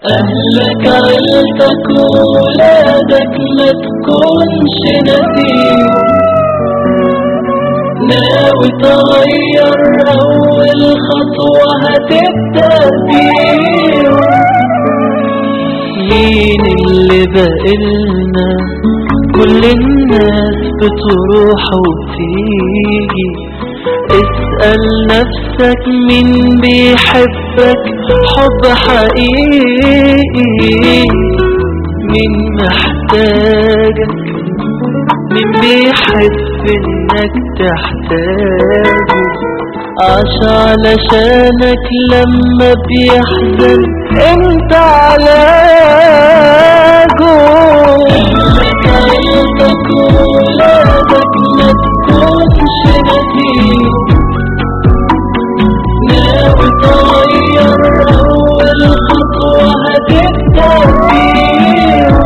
أهلك عيلتك وولادك ما تكونش نسيم ناوي تغير أول خطوة هتبدأ بيهم مين اللي بقلنا كل الناس بتروح وبتيجي اسأل نفسك مين بيحبك حب حقيقي مين محتاجك مين بيحب انك تحتاجه عاش علشانك لما بيحزن انت علاجه اهلك عيلتك وولادك ما تكونش نسيم ناوي تغير اول خطوة هتبدأ فيها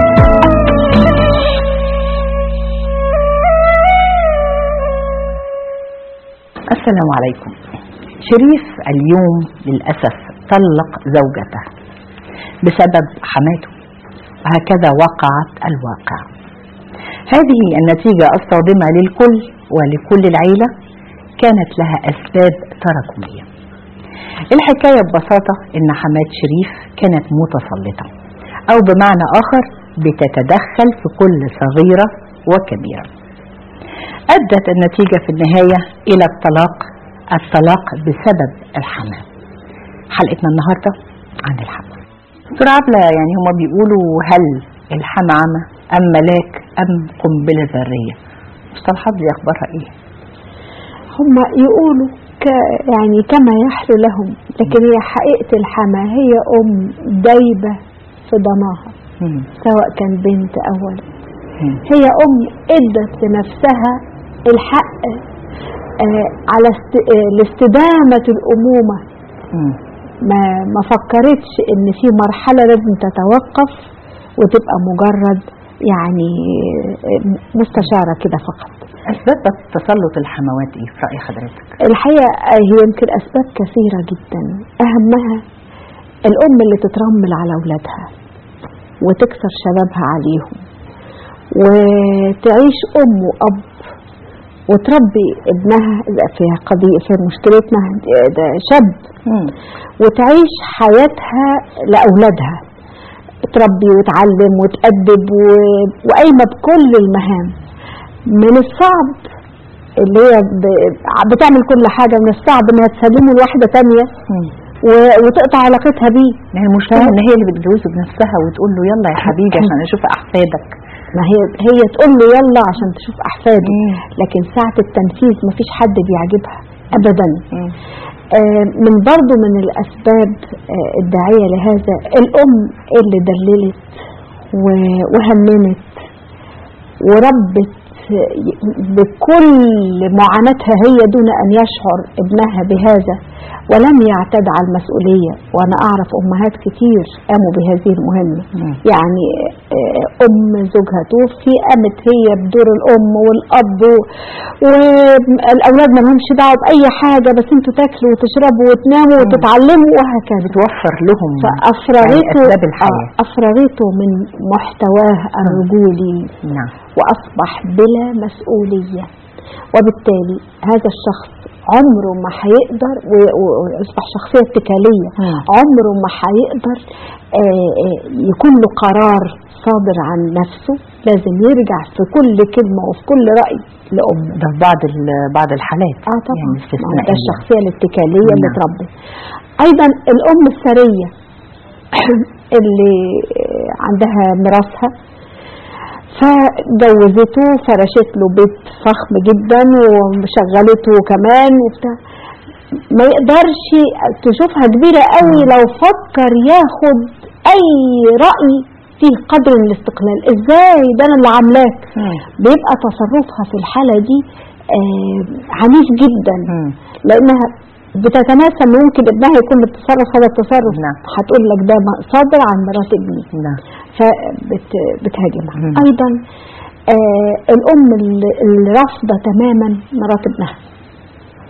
السلام عليكم شريف اليوم للأسف طلق زوجته بسبب حماته وهكذا وقعت الواقع هذه النتيجة الصادمة للكل ولكل العيلة كانت لها أسباب تراكمية الحكاية ببساطة إن حماة شريف كانت متسلطة أو بمعنى آخر بتتدخل في كل صغيرة وكبيرة أدت النتيجة في النهاية إلى الطلاق الطلاق بسبب الحماة حلقتنا النهاردة عن الحماة دكتور عبلة يعني هما بيقولوا هل الحمى عمى أم ملاك أم قنبلة ذرية مصطلحات دي أخبارها إيه؟ هم يقولوا ك يعني كما يحلو لهم لكن هي حقيقة الحما هي أم دايبة في ضناها مم. سواء كان بنت أو ولد مم. هي أم ادت لنفسها الحق آه، على است- آه، لاستدامة الأمومة مم. ما ما فكرتش ان في مرحلة لازم تتوقف وتبقى مجرد يعني آه، مستشارة كده فقط أسباب تسلط الحموات إيه في رأي حضرتك؟ الحقيقة آه، هي يمكن أسباب كثيرة جدا أهمها الأم اللي تترمل على أولادها وتكسر شبابها عليهم وتعيش أم وأب وتربي ابنها في قضية في مشكلتنا ده شاب مم. وتعيش حياتها لأولادها تربي وتعلم وتأدب و... وقايمة بكل المهام من الصعب اللي هي ب... بتعمل كل حاجة من الصعب انها تسلمه لواحدة تانية مم. و... وتقطع علاقتها بيه ما هي المشكلة إن هي اللي بتجوزه بنفسها وتقول له يلا يا حبيبي عشان أشوف أحفادك ما هي هي تقول له يلا عشان تشوف أحفاده مم. لكن ساعة التنفيذ مفيش حد بيعجبها أبدا مم. آه، من برضو من الأسباب آه، الداعية لهذا الأم اللي دللت و- وهمنت وربت آه، بكل معاناتها هي دون أن يشعر ابنها بهذا ولم يعتد على المسؤولية وأنا أعرف أمهات كتير قاموا بهذه المهمة مم. يعني آه، أم زوجها توفي قامت هي بدور الأم والأب والأولاد ما لهمش دعوة بأي حاجة بس انتوا تاكلوا وتشربوا وتناموا وتتعلموا وهكذا بتوفر لهم فأفرغته يعني أسباب الحياة. آه، أفرغته من محتواه الرجولي نعم وأصبح بلا مسؤولية وبالتالي هذا الشخص عمره ما هيقدر و- و- ويصبح شخصية اتكالية مم. عمره ما هيقدر آه، آه، يكون له قرار صادر عن نفسه لازم يرجع في كل كلمة وفي كل رأي لأمه ده في بعض ال- بعض الحالات اه طبعا يعني ما هو ده استثنائية الشخصية الاتكالية اللي نعم. اتربت أيضا الأم الثرية اللي عندها ميراثها فجوزته فرشت له بيت فخم جدا وشغلته كمان وبتاع ما يقدرش تشوفها كبيرة قوي لو فكر ياخد أي رأي فيه قدر من الاستقلال ازاي ده انا اللي عاملاك مم. بيبقى تصرفها في الحالة دي آه عنيف جدا مم. لانها بتتناسى ان ممكن ابنها يكون بيتصرف هذا التصرف نعم. هتقول لك ده صادر عن مرات ابني نعم فبتهاجمها مم. ايضا آه الام اللي اللي رافضه تماما مرات ابنها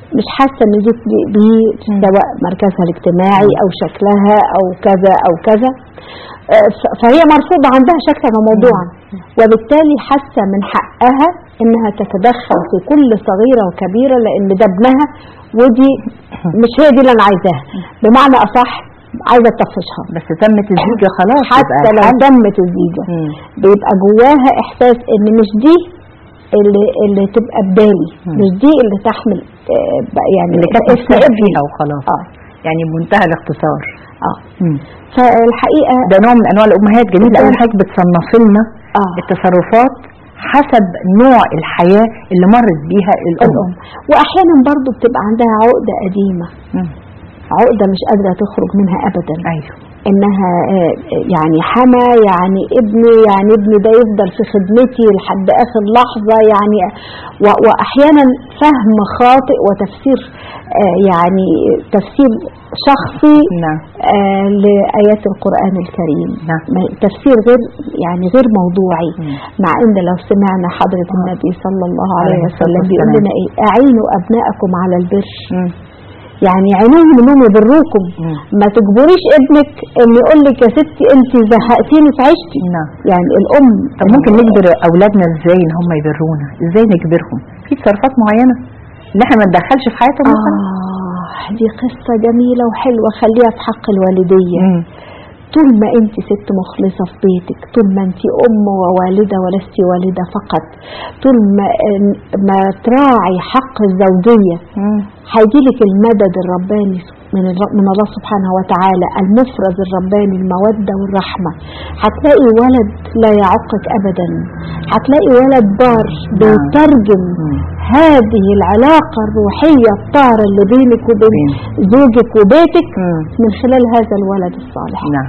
مش حاسه ان دي دي- دي سواء مركزها الاجتماعي او شكلها او كذا او كذا آه، ف- فهي مرفوضه عندها شكلا وموضوعا وبالتالي حاسه من حقها انها تتدخل في كل صغيره وكبيره لان ده ابنها ودي مش هي دي اللي انا عايزاها بمعنى اصح عايزه تطفشها بس تمت الزوجة خلاص حتى يبقى لو الحل. تمت الزيجه مم. بيبقى جواها احساس ان مش دي اللي اللي تبقى بدالي مم. مش دي اللي تحمل آه، بقى يعني اللي كانت اسم نفسها ابني فيها وخلاص اه يعني بمنتهى الاختصار اه مم. فالحقيقه ده نوع من انواع الامهات جميل قوي حضرتك بتصنف لنا اه التصرفات حسب نوع الحياه اللي مرت بيها الام الام واحيانا برضو بتبقى عندها عقده قديمه مم. عقده مش قادره تخرج منها ابدا ايوه انها آه، يعني حما يعني ابني يعني ابني ده يفضل في خدمتي لحد اخر لحظه يعني و- واحيانا فهم خاطئ وتفسير آه، يعني تفسير شخصي نعم آه، لآيات القرآن الكريم نعم. ما- تفسير غير يعني غير موضوعي مم. مع ان لو سمعنا حضرة آه. النبي صلى الله عليه عليه الصلاة وسلم بيقول والسلام. لنا ايه اعينوا ابناءكم على البر مم. يعني عينوهم انهم يبروكم مم. ما تجبريش ابنك ان يقول لك يا ستي انت زهقتيني في عيشتي نعم يعني الام طب ممكن نجبر اولادنا ازاي ان هم يبرونا ازاي نجبرهم في تصرفات معينه اللي احنا ما ندخلش في حياتهم مثلا اه دي قصة جميلة وحلوة خليها في حق الوالدية مم. طول ما انت ست مخلصة في بيتك طول ما انت ام ووالدة ولست والدة فقط طول ما, ما تراعي حق الزوجية مم. هيجيلك المدد الرباني من الر- من الله سبحانه وتعالى المفرز الرباني المودة والرحمة هتلاقي ولد لا يعقك أبدا هتلاقي ولد بار بيترجم مم. هذه هذه العلاقة الروحية الطارة اللي بينك وبين بين. زوجك وبيتك مم. من خلال هذا الولد الصالح نعم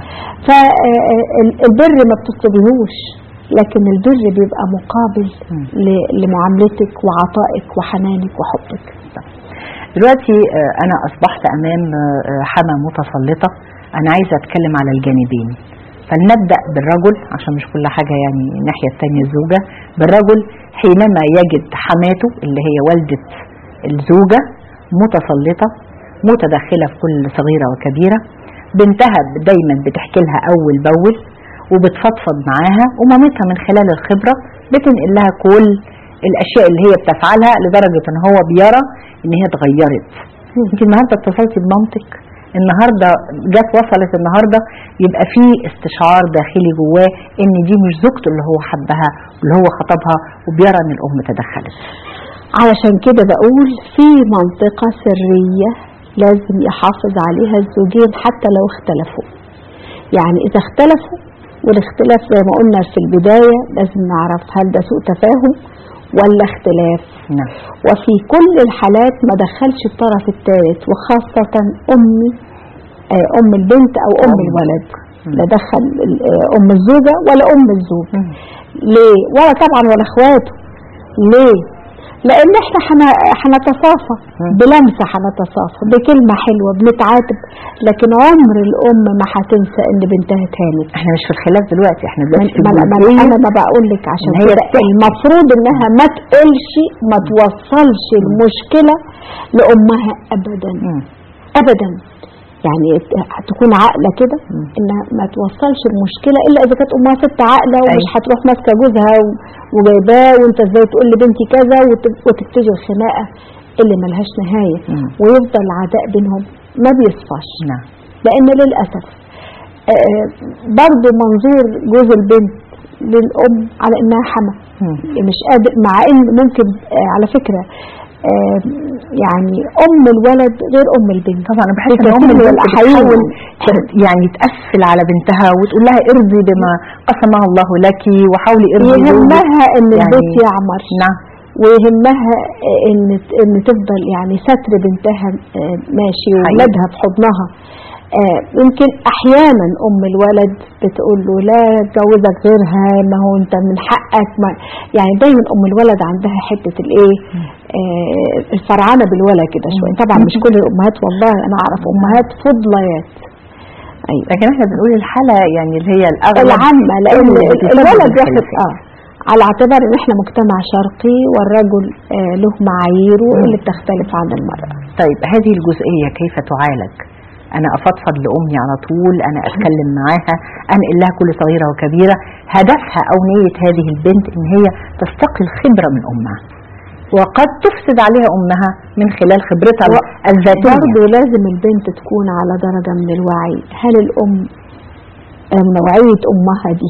فالبر ما بتطلبيهوش لكن البر بيبقى مقابل مم. ل- لمعاملتك وعطائك وحنانك وحبك دلوقتي آه، انا اصبحت امام آه، آه، حما متسلطه انا عايزه اتكلم على الجانبين فلنبدا بالرجل عشان مش كل حاجه يعني الناحيه الثانيه الزوجه بالرجل حينما يجد حماته اللي هي والده الزوجه متسلطه متدخله في كل صغيره وكبيره بنتها دايما بتحكي لها اول باول وبتفضفض معاها ومامتها من خلال الخبره بتنقل لها كل الاشياء اللي هي بتفعلها لدرجه ان هو بيرى ان هي اتغيرت يمكن النهارده اتصلتي بمامتك النهارده جت وصلت النهارده يبقى في استشعار داخلي جواه ان دي مش زوجته اللي هو حبها واللي هو خطبها وبيرى ان الام تدخلت علشان كده بقول في منطقة سرية لازم يحافظ عليها الزوجين حتى لو اختلفوا يعني إذا اختلفوا والاختلاف زي ما قلنا في البداية لازم نعرف هل ده سوء تفاهم ولا اختلاف نعم وفي كل الحالات ما دخلش الطرف الثالث وخاصة أمي آه، أم البنت أو أم أم. الولد مم. لا دخل ال- آه، أم الزوجة ولا أم الزوج مم. ليه ولا طبعا ولا اخواته ليه لان احنا حنا- هنتصافى مم. بلمسه هنتصافى بكلمه حلوه بنتعاتب لكن عمر الام ما هتنسى ان بنتها تهانت احنا مش في الخلاف دلوقتي احنا دلوقتي في ما ما- ما- الجزئية انا ما بقول لك عشان إن هي كده تحكي. المفروض انها ما تقولش ما توصلش المشكله لامها ابدا مم. ابدا يعني ت- تكون عاقله كده مم. انها ما توصلش المشكله الا اذا كانت امها ست عاقله ومش أيوة. هتروح ماسكه جوزها و- وجايباه وانت ازاي تقول لبنتي كذا وت- وتبتدي الخناقه اللي ملهاش نهايه مم. ويفضل العداء بينهم ما بيصفاش نعم لان للاسف آه، برضو منظور جوز البنت للام على انها حما مم. مش قادر مع ان ممكن آه، على فكره آه، يعني ام الولد غير ام البنت طبعا انا بحس في ان ام كثير من البنت الأحيان. بتحاول ت- يعني تقفل على بنتها وتقول لها ارضي بما قسمه الله لك وحاولي ارضي زوجك. يهمها ان يعني- البيت يعمر نعم ويهمها ان ان تفضل يعني ستر بنتها آه، ماشي وولادها في حضنها آه، يمكن احيانا ام الولد بتقول له لا اتجوزك غيرها ما هو انت من حقك ما يعني دايما ام الولد عندها حته الايه آه، الفرعنه بالولد كده شويه طبعا مش كل الامهات والله انا اعرف امهات فضليات ايوه لكن احنا بنقول الحالة يعني اللي هي الأغلب العامة لأن اللي ال- بتسبب الولد الخلاف. واخد اه على اعتبار ان احنا مجتمع شرقي والرجل آه، له معاييره مم. اللي بتختلف عن المرأة طيب هذه الجزئية كيف تعالج أنا أفضفض لأمي على طول أنا أتكلم معاها أنقل لها كل صغيرة وكبيرة هدفها أو نية هذه البنت إن هي تستقي الخبرة من أمها وقد تفسد عليها أمها من خلال خبرتها و- الذاتية برضه لازم البنت تكون على درجة من الوعي هل الأم آه، نوعية أمها دي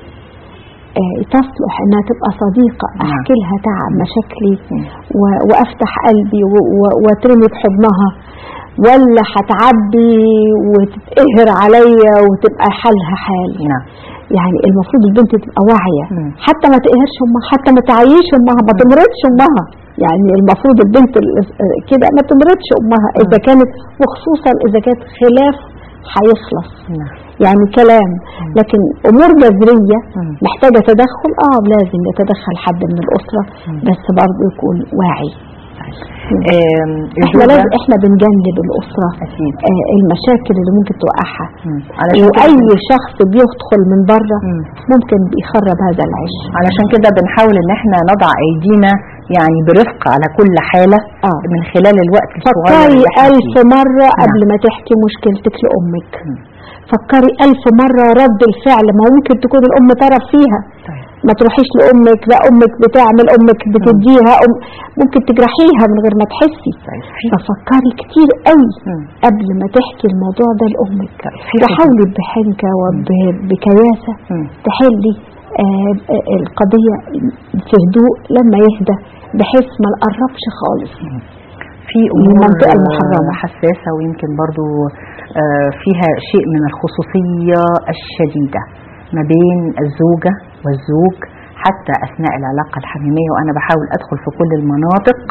آه، تصلح انها تبقى صديقة نعم. احكي لها تعب مشاكلي مم. و- وافتح قلبي و- و- واترمي في حضنها ولا هتعبي وتتقهر عليا وتبقى حالها حال نعم يعني المفروض البنت تبقى واعية مم. حتى ما تقهرش امها حتى ما تعيش امها ما تمرضش امها يعني المفروض البنت ال- كده ما تمرضش امها اذا كانت وخصوصا اذا كانت خلاف هيخلص نعم يعني كلام لكن امور جذريه مم. محتاجه تدخل اه لازم يتدخل حد من الاسره مم. بس برضه يكون واعي آم، احنا الزوجة- لازم احنا بنجنب الاسره أكيد آه المشاكل اللي ممكن توقعها مم. علشان واي كده- شخص بيدخل من بره مم. ممكن بيخرب هذا العيش علشان كده بنحاول ان احنا نضع ايدينا يعني برفق على كل حالة آه. من خلال الوقت الصغير فكري اللي احنا ألف فيه. مرة نعم. قبل ما تحكي مشكلتك لأمك مم. فكري ألف مرة رد الفعل ما ممكن تكون الأم طرف فيها طيب. ما تروحيش لأمك لا أمك بتعمل أمك بتديها أم ممكن تجرحيها من غير ما تحسي طيب. ففكري كتير قوي مم. قبل ما تحكي الموضوع ده لأمك في وحاولي بحنكة وبكياسة مم. تحلي آه، آه، القضية في هدوء لما يهدى بحيث ما نقربش خالص في امور المنطقة المحرمة. آه، حساسة ويمكن برضو آه، فيها شيء من الخصوصية الشديدة ما بين الزوجة والزوج حتى اثناء العلاقة الحميمية وانا بحاول ادخل في كل المناطق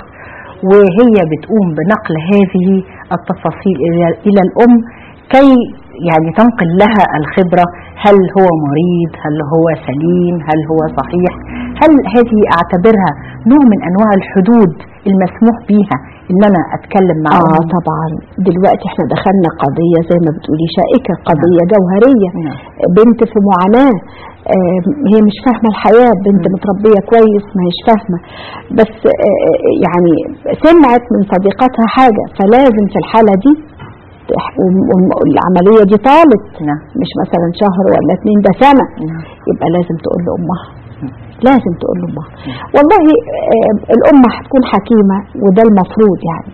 وهي بتقوم بنقل هذه التفاصيل الى إلى الام كي يعني تنقل لها الخبرة هل هو مريض هل هو سليم هل هو صحيح هل هذه اعتبرها نوع من انواع الحدود المسموح بيها ان انا اتكلم مع اه أمي؟ طبعا دلوقتي احنا دخلنا قضية زي ما بتقولي شائكة قضية جوهرية نعم. بنت في معاناة آه، هي مش فاهمة الحياة بنت مم. متربية كويس ما هيش فاهمة بس آه، يعني سمعت من صديقاتها حاجة فلازم في الحالة دي تح- وم- وم- العملية دي طالت نعم مش مثلا شهر ولا اتنين ده سنة نعم يبقى لازم تقول لأمها لازم تقول لأمها والله آه، الأم هتكون حكيمة وده المفروض يعني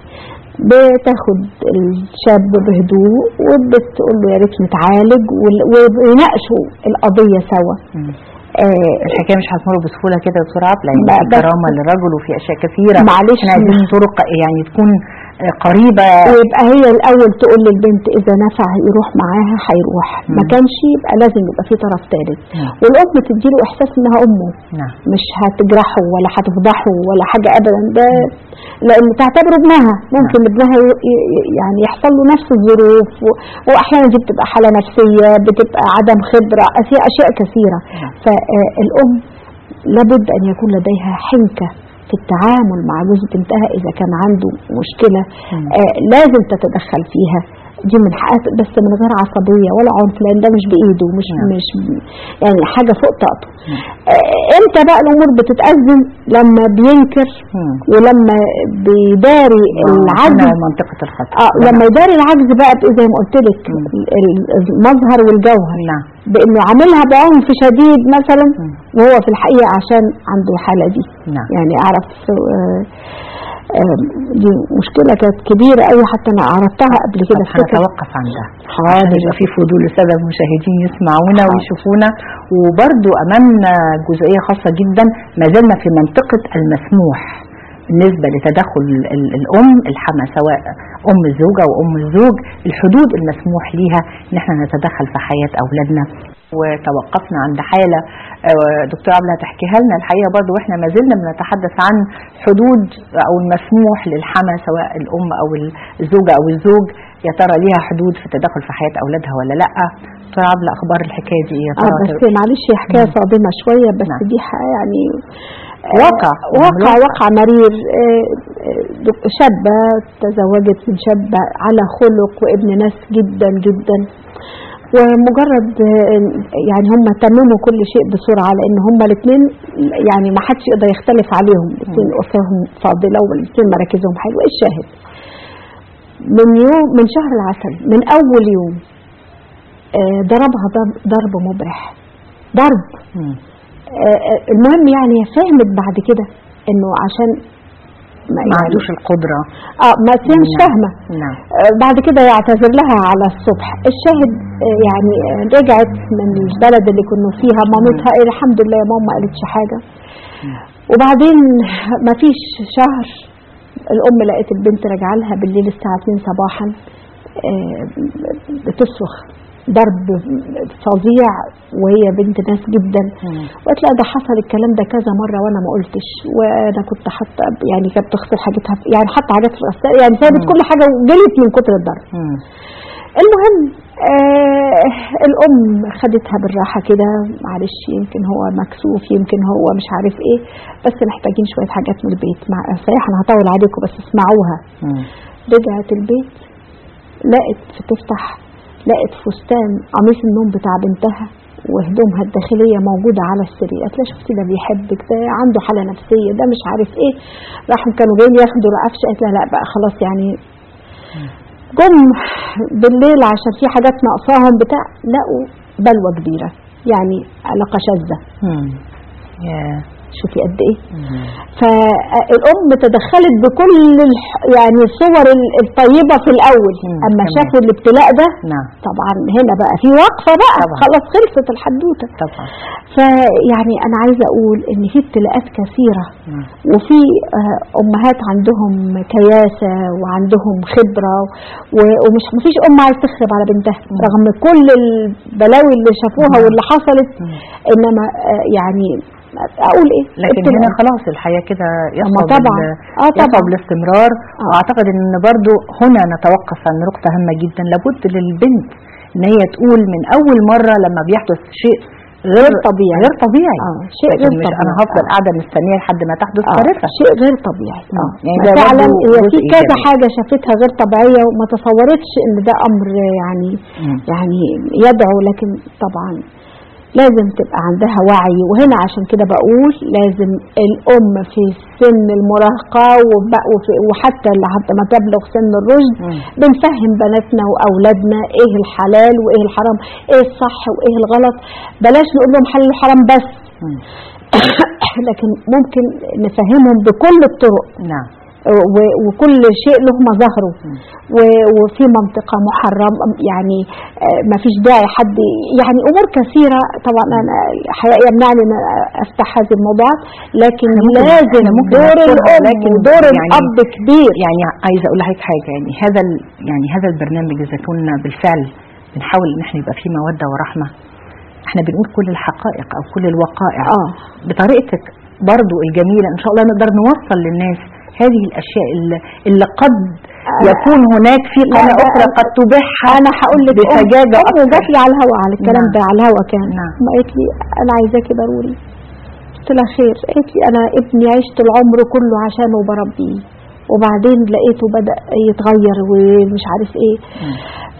بتاخد الشاب بهدوء وبتقول له يا ريت نتعالج وال- ويناقشوا القضية سوا مم. آه، الحكايه مش هتمر بسهوله كده يا دكتور عبله يعني لا، في بس- كرامه للرجل وفي اشياء كثيره معلش. احنا عايزين طرق يعني تكون آه، قريبه ويبقى هي الأول تقول للبنت إذا نفع يروح معاها هيروح ما مم. كانش يبقى لازم يبقى في طرف ثالث مم. والأم تديله إحساس إنها أمه نعم مش هتجرحه ولا هتفضحه ولا حاجة أبدا ده لأن تعتبره ابنها ممكن ابنها ي- ي- يعني يحصل له نفس الظروف و- وأحيانا دي بتبقى حالة نفسية بتبقى عدم خبرة في أشياء كثيرة نعم. فالأم لابد أن يكون لديها حنكة في التعامل مع جوز بنتها إذا كان عنده مشكلة مم. آه لازم تتدخل فيها دي من حقها بس من غير عصبية ولا عنف لأن ده مش بإيده مش نعم. مش يعني حاجة فوق طاقته نعم. آه، امتى بقى الامور بتتأزم لما بينكر مم. ولما بيداري العجز هنا منطقه الخطر اه نعم. لما يداري العجز بقى بإيه زي ما قلت لك مم. ال- المظهر والجوهر نعم بانه عاملها بعنف شديد مثلا مم. وهو في الحقيقه عشان عنده الحاله دي نعم يعني اعرف آه، آه، دي مشكله كانت كبيره قوي حتى انا عرفتها قبل كده طب في فكرة. هنتوقف عندها حاضر. عشان يبقى في فضول للساده المشاهدين يسمعونا حاضر. ويشوفونا وبرضو امامنا جزئيه خاصه جدا ما زلنا في منطقه المسموح بالنسبه لتدخل ال- الام الحما سواء ام الزوجه وام الزوج الحدود المسموح ليها ان احنا نتدخل في حياه اولادنا وتوقفنا عند حاله آه، دكتور عبله هتحكيها لنا الحقيقه برضو واحنا ما زلنا بنتحدث عن حدود او المسموح للحما سواء الام او الزوجه او الزوج يا ترى ليها حدود في التدخل في حياه اولادها ولا لا دكتور عبله اخبار الحكايه دي ايه يا اه ترى بس معلش هي حكايه مم. صادمه شويه بس نعم. دي ح- يعني واقع. واقع واقع مرير آه، آه، دك- شابه تزوجت من شاب على خلق وابن ناس جدا جدا ومجرد آه، يعني هم تمموا كل شيء بسرعه لان هم الاثنين يعني ما حدش يقدر يختلف عليهم الاثنين اسرهم فاضله والاثنين مراكزهم حلوه إيه الشاهد من يوم من شهر العسل من اول يوم آه، ضربها ضرب, ضرب مبرح ضرب مم. آه، آه، المهم يعني هي فهمت بعد كده انه عشان ما يعني عندوش القدرة اه ما هي مش نعم. فاهمه نعم آه، بعد كده يعتذر لها على الصبح الشاهد آه، يعني آه، رجعت من البلد اللي كنا فيها مامتها إيه الحمد لله يا ماما ما قالتش حاجة وبعدين ما فيش شهر الأم لقيت البنت راجعة لها بالليل الساعة 2 صباحا آه، بتصرخ ضرب فظيع وهي بنت ناس جدا مم. وقالت لها ده حصل الكلام ده كذا مره وانا ما قلتش وانا كنت حاطه يعني كانت بتغسل حاجتها في- يعني حاطه حاجات في الغسالة يعني سابت مم. كل حاجه وجريت من كتر الضرب مم. المهم آه الام خدتها بالراحه كده معلش يمكن هو مكسوف يمكن هو مش عارف ايه بس محتاجين شويه حاجات من البيت مع صحيح انا هطول عليكم بس اسمعوها مم. رجعت البيت لقت بتفتح لقت فستان قميص النوم بتاع بنتها وهدومها الداخلية موجودة على السرير قالت لها شفتي ده بيحبك ده عنده حالة نفسية ده مش عارف ايه راحوا كانوا جايين ياخدوا رقفش قالت لها لا بقى خلاص يعني جم بالليل عشان في حاجات ناقصاهم بتاع لقوا بلوى كبيرة يعني علاقة شاذة مم. يا شوفي قد ايه مم. فالام تدخلت بكل الح- يعني الصور ال- الطيبه في الاول مم، اما تمام. شافوا الابتلاء ده نعم طبعا هنا بقى في وقفه بقى طبعا. خلاص خلصت الحدوته طبعا فيعني انا عايزه اقول ان في ابتلاءات كثيره مم. وفي آه، امهات عندهم كياسه وعندهم خبره و- ومش مفيش ام عايز تخرب على بنتها رغم كل البلاوي اللي شافوها مم. واللي حصلت مم. انما آه، يعني اقول ايه لكن ابتلاء. هنا خلاص الحياة كده يصعب طبعا. ال- آه طبعا. يصعب الاستمرار آه. واعتقد ان برضو هنا نتوقف عن نقطة هامة جدا لابد للبنت ان هي تقول من اول مرة لما بيحدث شيء غير غير طبيعي. غير طبيعي اه شيء لكن غير مش طبيعي انا هفضل آه. قاعدة مستنية لحد ما تحدث آه، كارثة شيء غير طبيعي مم. اه يعني يعني ده فعلا برضو هي في جزء كذا إيجابي. حاجه شافتها غير طبيعيه وما تصورتش ان ده امر يعني مم. يعني يدعو لكن طبعا لازم تبقى عندها وعي وهنا عشان كده بقول لازم الام في سن المراهقه وب- وفي- وحتى لحد ما تبلغ سن الرشد مم. بنفهم بناتنا واولادنا ايه الحلال وايه الحرام ايه الصح وايه الغلط بلاش نقول لهم حلال وحرام بس مم. لكن ممكن نفهمهم بكل الطرق نعم و- وكل شيء له مظاهره مم. و- وفي منطقة محرم يعني آه، ما فيش داعي حد يعني أمور كثيرة طبعا أنا الحقيقة يمنعني أن أفتح هذه الموضوعات لكن إحنا ممكن- لازم إحنا ممكن دور نذكرها، الأم لكن ودور يعني- الأب كبير يعني عايزه اقول لحضرتك حاجه يعني هذا ال- يعني هذا البرنامج اذا كنا بالفعل بنحاول ان احنا يبقى فيه موده ورحمه احنا بنقول كل الحقائق او كل الوقائع آه بطريقتك برضو الجميله ان شاء الله نقدر نوصل للناس هذه الاشياء اللي, اللي قد يكون هناك في لا، قناه ده- اخرى قد تبيعها انا هقول لك بسجاجه أم اكثر جات لي على الهوا على الكلام نعم. ده على الهوا كان نعم. ما قالت لي انا عايزاكي ضروري قلت لها خير قالت لي انا ابني عشت العمر كله عشانه وبربيه وبعدين لقيته بدا يتغير ومش عارف ايه مم.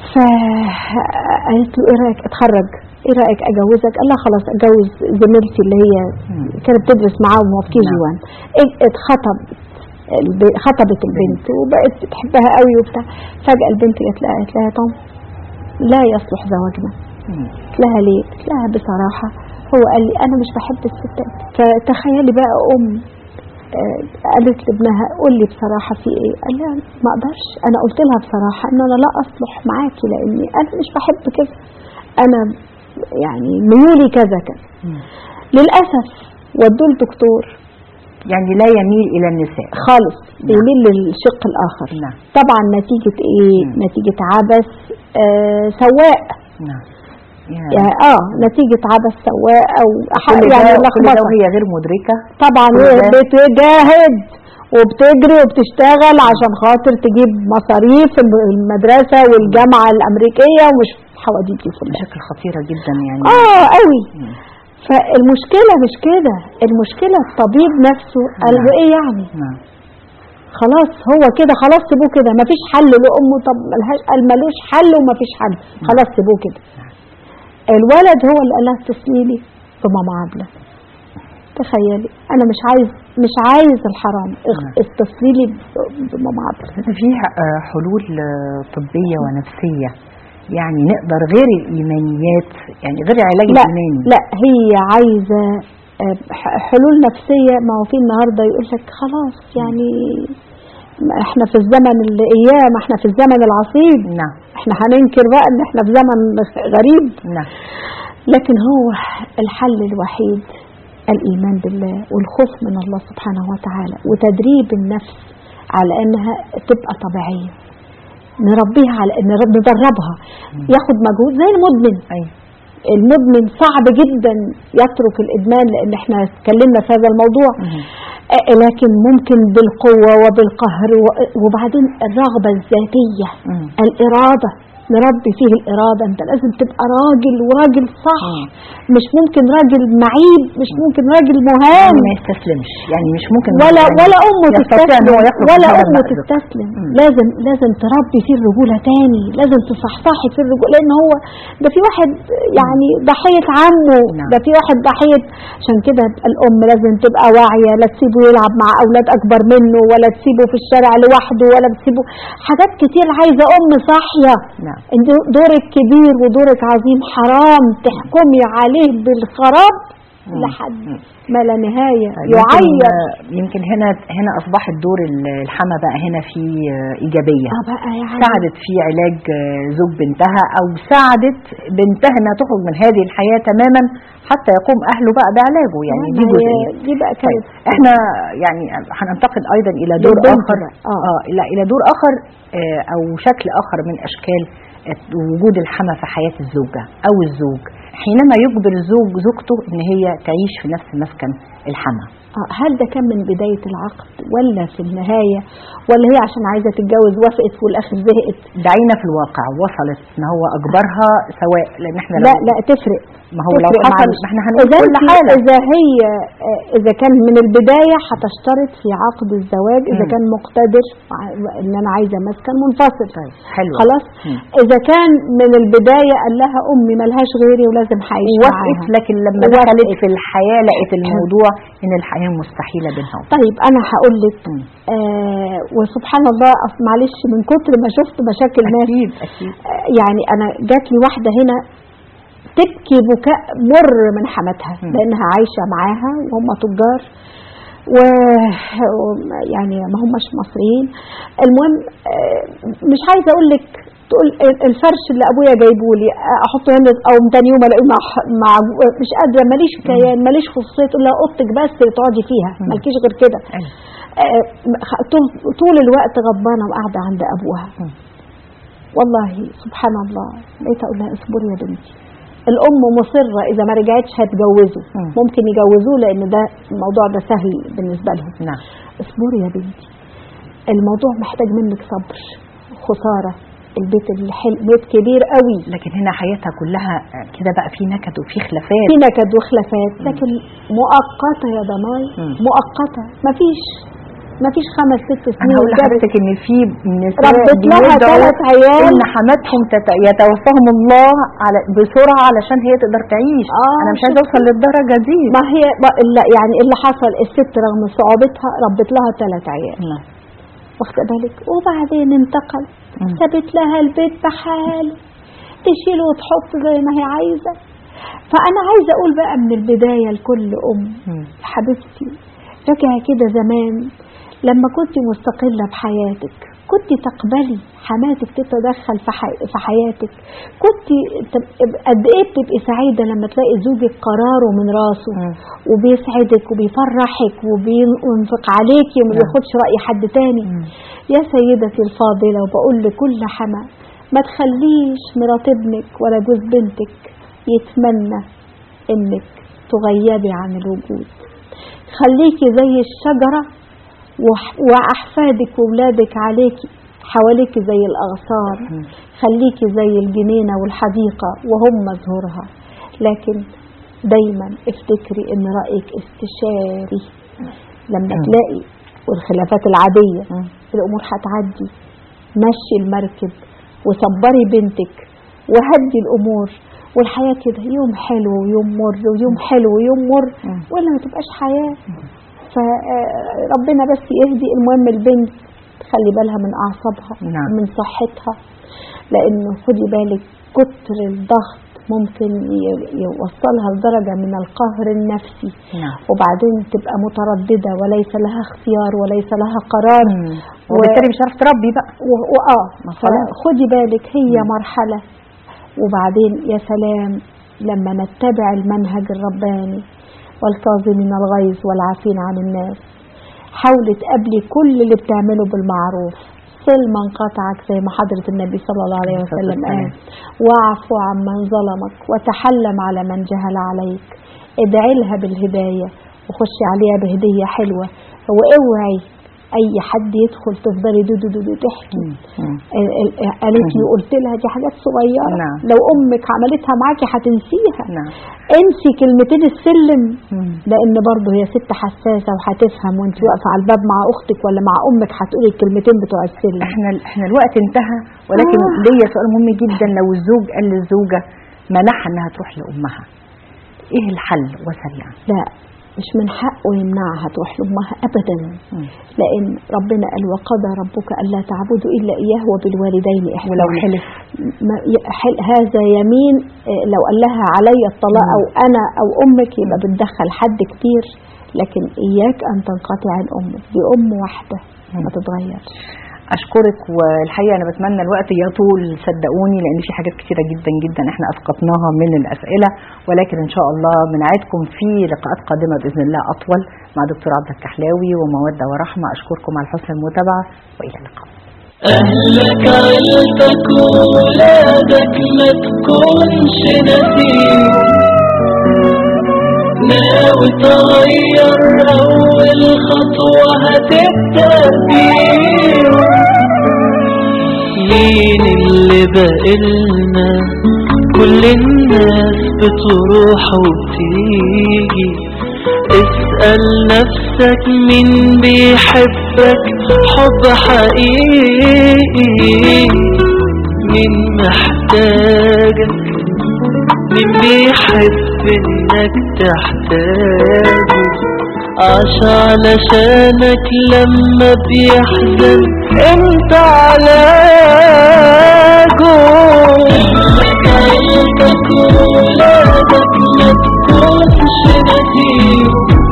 فقالت له ايه رايك اتخرج ايه رايك اجوزك قال لها خلاص اتجوز زميلتي اللي هي مم. كانت بتدرس معاهم وهو في كي جي نعم. 1 اتخطب الب- خطبت البنت وبقت بتحبها قوي وبتاع فجأة البنت قالت لها قالت لها يا طم لا يصلح زواجنا مم. قلت لها ليه؟ قلت لها بصراحة هو قال لي أنا مش بحب الستات فتخيلي بقى أم آه، قالت لابنها قول لي بصراحة في إيه؟ قال لها ما أقدرش أنا قلت لها بصراحة إن أنا لا أصلح معاكي لأني أنا مش بحب كذا أنا يعني ميولي كذا كذا مم. للأسف ودوه الدكتور يعني لا يميل الى النساء خالص بيميل للشق الآخر نعم طبعا نتيجة إيه؟ مم. نتيجة عبث آه سواق نعم يا- يعني اه نتيجة عبث سواق او كل ده يعني كل ده لخبطة وهي غير مدركه طبعا كل هي ده- بتجاهد وبتجري وبتشتغل عشان خاطر تجيب مصاريف الم- المدرسة والجامعة الأمريكية ومش حواديت دي كلها مشاكل خطيره جدا يعني اه قوي مم. فالمشكلة مش كده المشكلة الطبيب نفسه قال له نعم. ايه يعني نعم خلاص هو كده خلاص سيبوه كده مفيش حل لأمه طب ملهاش قال ملوش حل ومفيش حل خلاص سيبوه كده الولد هو اللي قال لها اتصلي لي بماما عبله تخيلي انا مش عايز مش عايز الحرام نعم. اتصلي لي ب- بماما عبله في آه، حلول آه، طبية ونفسية يعني نقدر غير الإيمانيات يعني غير العلاج لا الإيماني لا هي عايزه آه، ح- حلول نفسيه ما هو في النهارده يقول لك خلاص يعني ما احنا في الزمن اللي اياه ما احنا في الزمن العصيب نعم احنا هننكر بقى ان احنا في زمن غريب نعم لكن هو الحل الوحيد الإيمان بالله والخوف من الله سبحانه وتعالى وتدريب النفس على أنها تبقى طبيعية نربيها على أن ندربها ياخد مجهود زي المدمن أيوة المدمن صعب جدا يترك الإدمان لأن احنا اتكلمنا في هذا الموضوع مهم. آه، لكن ممكن بالقوة وبالقهر و- وبعدين الرغبة الذاتية مم. الإرادة نربي فيه الإرادة أنت لازم تبقى راجل وراجل صح مم. مش ممكن راجل معيب مش ممكن راجل مهان ما يستسلمش يعني مش ممكن ولا يعني ولا أمه يستطيع إن تستسلم هو يخرج ولا من هذا أمه المأزق. تستسلم مم. لازم لازم تربي فيه الرجولة تاني لازم تصحصحي فيه الرجولة لأن هو ده في واحد يعني ضحية عمه نعم. ده في واحد ضحية عشان كده الأم لازم تبقى واعية لا تسيبه يلعب مع أولاد أكبر منه ولا تسيبه في الشارع لوحده ولا تسيبه حاجات كتير عايزة أم صاحية نعم انت دورك كبير ودورك عظيم حرام تحكمي عليه بالخراب مم. لحد مم. ما لا نهاية يمكن, يعير يمكن هنا هنا أصبح الدور ال- الحما بقى هنا في آه، إيجابية اه بقى يعني ساعدت في علاج آه، زوج بنتها او ساعدت بنتها انها تخرج من هذه الحياه تماما حتى يقوم اهله بقى بعلاجه يعني دي ما هي- جزئيه دي بقى طيب كانت احنا يعني هننتقل ايضا الى دور للبنت اخر بقى. آه. اه الى الى دور اخر آه او شكل اخر من اشكال وجود الحما في حياه الزوجه او الزوج حينما يجبر الزوج زوجته ان هي تعيش في نفس مسكن الحما آه، هل ده كان من بداية العقد ولا في النهاية ولا هي عشان عايزة تتجوز وافقت والآخر زهقت دعينا في الواقع وصلت ان هو اجبرها سواء لان احنا لا لو لا تفرق ما هو لو تفرق حصل معلش. ما احنا هنقول إذا كل انت- حالة إذا هي آه، إذا كان من البداية هتشترط في عقد الزواج إذا مم. كان مقتدر ع- إن أنا عايزة مسكن منفصل طيب حلو خلاص مم. إذا كان من البداية قال لها أمي ملهاش غيري ولازم هعيش وافقت معاها لكن لما وافقت. دخلت في الحياة لقيت الموضوع ان الحياة مستحيلة بينها وبين طيب أنا هقول لك مم. آه وسبحان الله أصل معلش من كتر ما شفت مشاكل ناس اكيد اكيد آه، يعني انا جات لي واحده هنا تبكي بكاء مر من حماتها مم. لانها عايشه معاها وهم تجار و و- يعني ما هماش مصريين المهم آه، مش عايزه اقول لك تقول الفرش اللي ابويا جايبه لي احطه هنا او تاني يوم الاقيه مع مع مش قادره ماليش كيان ماليش خصوصيه تقول لها اوضتك بس اللي تقعدي فيها مم. مالكيش غير كده أيوة. آه، خ- طول- طول الوقت غضبانه وقاعده عند ابوها مم. والله سبحان الله بقيت اقول لها اصبري يا بنتي الام مصره اذا ما رجعتش هتجوزه مم. ممكن يجوزوه لان ده الموضوع ده سهل بالنسبه لهم نعم اصبري يا بنتي الموضوع محتاج منك صبر خساره البيت الحلم بيت كبير قوي لكن هنا حياتها كلها كده بقى في نكد وفي خلافات في نكد وخلافات لكن مؤقته يا ضناي مم. مؤقته مفيش مفيش خمس ست انا سنين هقول جابت لحضرتك ان في نساء ربت لها بيدعوا ثلاث عيال ان حماتهم تت- يتوفاهم الله على بسرعه علشان هي تقدر تعيش آه، انا مش عايزه اوصل للدرجه دي ما هي ما- لا يعني اللي حصل الست رغم صعوبتها ربت لها ثلاث عيال نعم. واخده بالك وبعدين انتقل مم. سابت لها البيت بحاله تشيل وتحط زي ما هي عايزه فانا عايزه اقول بقى من البدايه لكل ام مم. حبيبتي رجعي كده زمان لما كنت مستقله بحياتك كنت تقبلي حماتك تتدخل في, حي... في حياتك كنت تب- قد ايه بتبقي سعيده لما تلاقي زوجك قراره من راسه مم. وبيسعدك وبيفرحك وبينفق عليكي وما نعم. بياخدش رأي حد تاني مم. يا سيدتي الفاضلة وبقول لكل حما ما تخليش مرات ابنك ولا جوز بنتك يتمنى انك تغيبي عن الوجود خليكي زي الشجرة وح- وأحفادك وولادك عليكي حواليكي زي الأغصان مم. خليكي زي الجنينة والحديقة وهم زهورها لكن دايما افتكري ان رأيك استشاري لما مم. تلاقي والخلافات العادية مم. الأمور هتعدي مشي المركب وصبري بنتك وهدي الأمور والحياة كده يوم حلو ويوم مر ويوم حلو ويوم مر مم. ولا ما تبقاش حياة فربنا بس يهدي المهم البنت تخلي بالها من أعصابها نعم. من صحتها لأنه خدي بالك كتر الضغط ممكن ي- يوصلها لدرجة من القهر النفسي نعم وبعدين تبقى مترددة وليس لها اختيار وليس لها قرار مم. وبالتالي مش عارف تربي بقى و- وآه ما خلاص. خدي بالك هي مم. مرحلة وبعدين يا سلام لما نتبع المنهج الرباني والكاظمين الغيظ والعافين عن الناس حاولي تقابلي كل اللي بتعمله بالمعروف صل من قطعك زي ما حضرة النبي صلى الله عليه عليه الصلاة وسلم قال والسلام. واعفو عمن ظلمك وتحلم على من جهل عليك ادعي لها بالهداية وخشي عليها بهدية حلوة واوعي اي حد يدخل تفضلي دو دو دو, دو تحكي مم. مم. ال- ال- قالت لي قلت لها دي حاجات صغيرة نعم. لو امك عملتها معاكي هتنسيها نعم انسي كلمتين السلم مم. لان برضه هي ست حساسة وهتفهم وانت واقفة على الباب مع اختك ولا مع امك هتقولي الكلمتين بتوع السلم احنا احنا الوقت انتهى ولكن آه. ليا سؤال مهم جدا لو الزوج قال للزوجه منعها انها تروح لامها ايه الحل وسريعا لا مش من حقه يمنعها تروح لامها ابدا مم. لان ربنا قال وقضى ربك الا تعبدوا الا اياه وبالوالدين احسانا ولو حلف ما ي- حل- هذا يمين آه، لو قال لها علي الطلاق مم. او انا او امك يبقى بتدخل حد كتير لكن اياك ان تنقطع عن امك دي ام واحده ما مم. تتغيرش اشكرك والحقيقه انا بتمنى الوقت يطول صدقوني لان في حاجات كتيره جدا جدا احنا اسقطناها من الاسئله ولكن ان شاء الله بنعدكم في لقاءات قادمه باذن الله اطول مع دكتور عبد الكحلاوي وموده ورحمه اشكركم على حسن المتابعه والى اللقاء أهلك عيلتك وولادك ما تكونش نسيم ناوي تغير أول خطوة هتبدأ بيهم مين اللي بقلنا كل الناس بتروح وبتيجي اسأل نفسك مين بيحبك حب حقيقي مين محتاجك مين بيحب انك تحتاجه عاش علشانك لما بيحزن انت علاجه اهلك عيلتك وولادك ما تكونش نسيم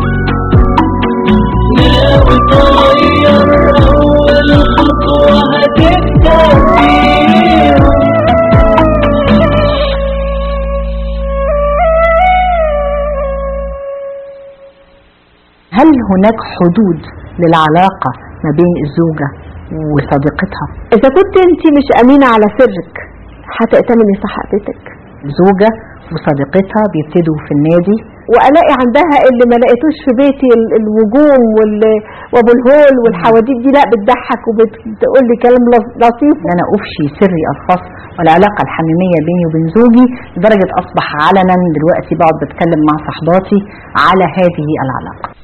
ناوي تغير اول خطوة هتبدأ فيها هل هناك حدود للعلاقه ما بين الزوجه وصديقتها اذا كنت انت مش امينه على سرك هتأتمني صحتك زوجه وصديقتها بيبتدوا في النادي والاقي عندها اللي ما لقيتوش في بيتي ال- الوجوم وال- وابو الهول والحواديت دي لا بتضحك وبتقول لي كلام لط- لطيف ان انا افشي سري الخاص والعلاقه الحميميه بيني وبين زوجي لدرجه اصبح علنا دلوقتي بقعد بتكلم مع صحباتي على هذه العلاقه